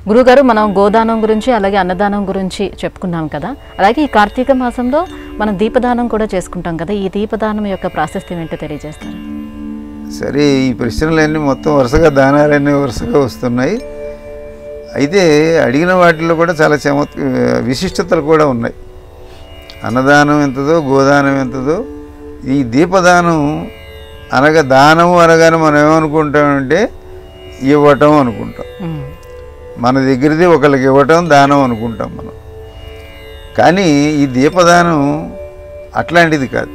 గురుగారు మనం గోదానం గురించి అలాగే అన్నదానం గురించి చెప్పుకున్నాం కదా అలాగే ఈ కార్తీక మాసంలో మనం దీపదానం కూడా చేసుకుంటాం కదా ఈ దీపదానం యొక్క ప్రాశస్త్యం ఏంటో తెలియజేస్తారు సరే ఈ ప్రశ్నలన్నీ మొత్తం వరుసగా దానాలన్నీ వరుసగా వస్తున్నాయి అయితే అడిగిన వాటిల్లో కూడా చాలా చమత్ విశిష్టతలు కూడా ఉన్నాయి అన్నదానం ఎంతదో గోదానం ఎంతదో ఈ దీపదానం అనగా దానము అనగానే మనం ఏమనుకుంటామంటే ఇవ్వటం అనుకుంటాం ఉమ్, మన దగ్గరది ఒకరికి ఇవ్వటం దానం అనుకుంటాం మనం కానీ ఈ దీపదానం అట్లాంటిది కాదు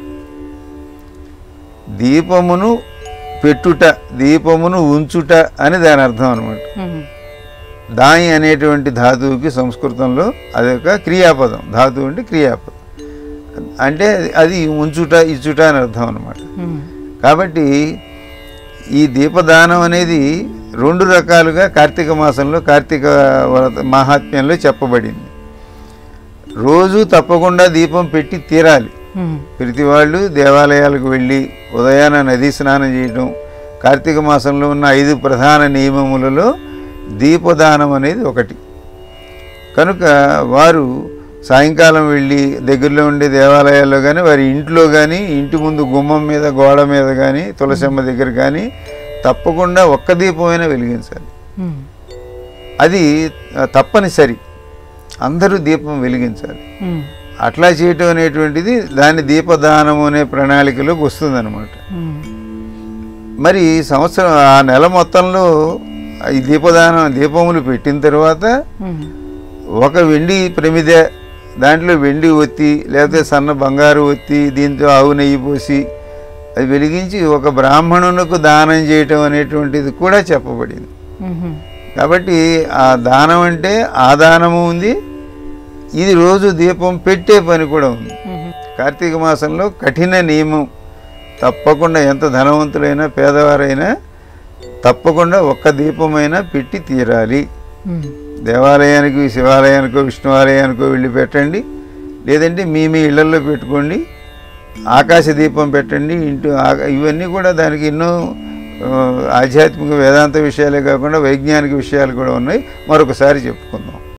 దీపమును పెట్టుట దీపమును ఉంచుట అని దాని అర్థం అనమాట ఉమ్, దాయి అనేటువంటి ధాతువుకి సంస్కృతంలో అదొక క్రియాపదం ధాతువు అంటే క్రియాపదం అంటే అది ఉంచుట ఇచ్చుట అని అర్థం అనమాట ఉమ్, కాబట్టి ఈ దీపదానం అనేది రెండు రకాలుగా కార్తీక మాసంలో కార్తీక వ్రత మహాత్మ్యంలో చెప్పబడింది రోజు తప్పకుండా దీపం పెట్టి తీరాలి ఉమ్, ప్రతి వాళ్ళు దేవాలయాలకు వెళ్ళి ఉదయాన నదీ స్నానం చేయడం కార్తీక మాసంలో ఉన్న ఐదు ప్రధాన నియమములలో దీపదానం అనేది ఒకటి కనుక వారు సాయంకాలం వెళ్ళి దగ్గరలో ఉండే దేవాలయాల్లో కానీ వారి ఇంట్లో కానీ ఇంటి ముందు గుమ్మం మీద గోడ మీద కానీ తులసమ్మ దగ్గర కానీ తప్పకుండా ఒక్క దీపమైనా వెలిగించాలి ఉమ్, అది ఆ, తప్పనిసరి అందరూ దీపం వెలిగించాలి ఉమ్, అట్లా చేయటం అనేటువంటిది దాని దీపదానం అనే ప్రణాళికలోకి వస్తుందన్నమాట ఉమ్, మరి ఈ సంవత్సరం ఆ నెల మొత్తంలో ఈ దీపదానం దీపములు పెట్టిన తర్వాత ఉమ్, ఒక వెండి ప్రమిదె దాంట్లో వెండి ఒత్తి లేకపోతే సన్న బంగారు ఒత్తి దీంతో ఆవు నెయ్యి పోసి అది వెలిగించి ఒక బ్రాహ్మణునకు దానం చేయటం అనేటువంటిది కూడా చెప్పబడింది ఉమ్, కాబట్టి ఆ దానం అంటే ఆ దానము ఉంది ఇది రోజు దీపం పెట్టే పని కూడా ఉంది ఉమ్, కార్తీక మాసంలో కఠిన నియమం తప్పకుండా ఎంత ధనవంతులైనా పేదవారైనా తప్పకుండా ఒక్క దీపమైనా పెట్టి తీరాలి ఉమ్, దేవాలయానికి శివాలయానికో విష్ణువాలయానికో వెళ్ళి పెట్టండి లేదంటే మీ మీ ఇళ్లలో పెట్టుకోండి ఆకాశ దీపం పెట్టండి ఇంటూ ఆక- ఇవన్నీ కూడా దానికి ఎన్నో ఆ, ఆధ్యాత్మిక వేదాంత విషయాలే కాకుండా వైజ్ఞానిక విషయాలు కూడా ఉన్నాయి మరొకసారి చెప్పుకుందాం